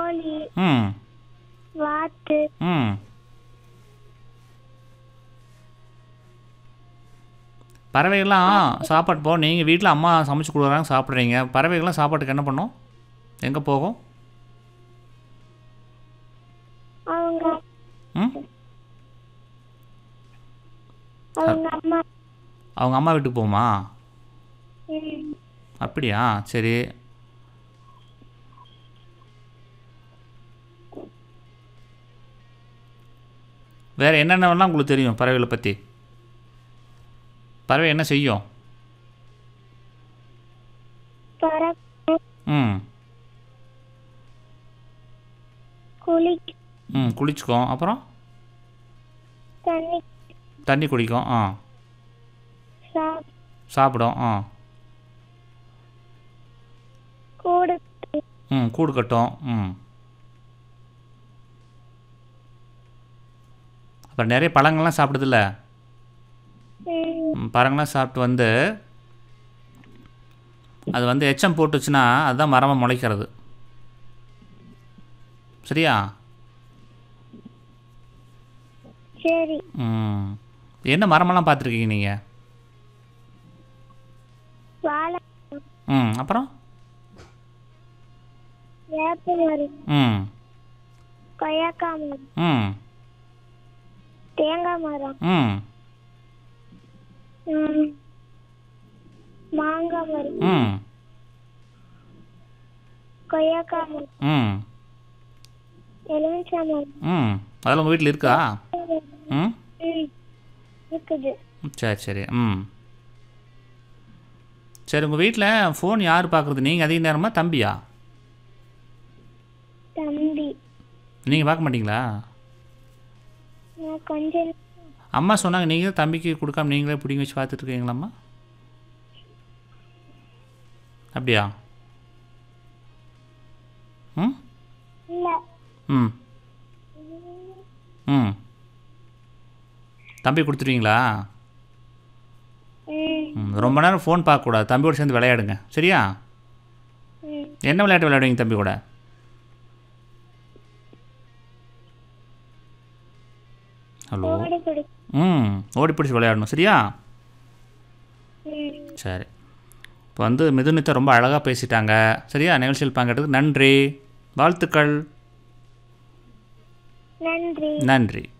கோழி ம் வாத்து ம் பறவைகள்லாம் சாப்பாடு போ நீங்கள் வீட்டில் அம்மா சமைச்சு கொடுக்குறாங்க சாப்பிட்றீங்க பறவைகள்லாம் சாப்பாட்டுக்கு என்ன பண்ணும் எங்கே போகும் அவங்க ம் அவங்க அம்மா அவங்க அம்மா வீட்டுக்கு போகுமா ம், அப்படியா சரி வேறு என்னென்னலாம் உங்களுக்கு தெரியும் பறவைகளை பற்றி பறவை என்ன செய்யும் பறக்கும் ம் குளி ம் குளிச்சுக்கும் அப்புறம் தண்ணி தண்ணி குடிக்கும் ஆ சாப் சாப்பிடும் ஆ கூடு ம் கூடு கட்டும் ம் அப்புறம் நிறைய பழங்கள்லாம் சாப்பிடுதுல்ல ம், ம், பழங்கள்லாம் சாப்பிட்டு வந்து அது வந்து எச்சம் போட்டுச்சுன்னா அதுதான் மரமாக முளைக்கிறது சரியா சரி ம் என்ன மரமெல்லாம் பார்த்துருக்கீங்க நீங்கள் வாழை ம் அப்புறம் வேப்ப மரம் ம் கொய்யாக்காய் மரம் ம் தேங்காய் மரம் ம் ம், மாங்காய் மரம் ம் கொய்யாக்காய் மரம் ம் எலுமிச்சை மரம் ம் அதெல்லாம் உங்கள் வீட்டில் இருக்கா ம் ம், இருக்குது சரி சரி ம் சரி உங்கள் வீட்டில் ஃபோன் யார் பார்க்குறது நீங்கள் அதிக நேரமாக தம்பியா தம்பி நீங்கள் பார்க்க மாட்டீங்களா நான் கொஞ்சம் அம்மா சொன்னாங்க நீங்கள் தம்பிக்கு கொடுக்காம நீங்களே பிடிங்கி வச்சு பார்த்துட்டு இருக்கீங்களாம்மா அப்படியா ம் இல்லை ம் ம் தம்பி கொடுத்துருவீங்களா ம் ம் ரொம்ப நேரம் ஃபோன் பார்க்கக்கூடாது தம்பியோட சேர்ந்து விளையாடுங்க சரியா ம் என்ன விளையாட்டு விளையாடுவீங்க தம்பி கூட ஹலோ ஓடி பிடி ம் ஓடி பிடிச்சி விளையாடணும் சரியா ம் சரி இப்போ வந்து மிதுனித்தை ரொம்ப அழகாக பேசிட்டாங்க சரியா நிகழ்ச்சியில் பங்கெடுத்ததுக்கு நன்றி வாழ்த்துக்கள் நன்றி நன்றி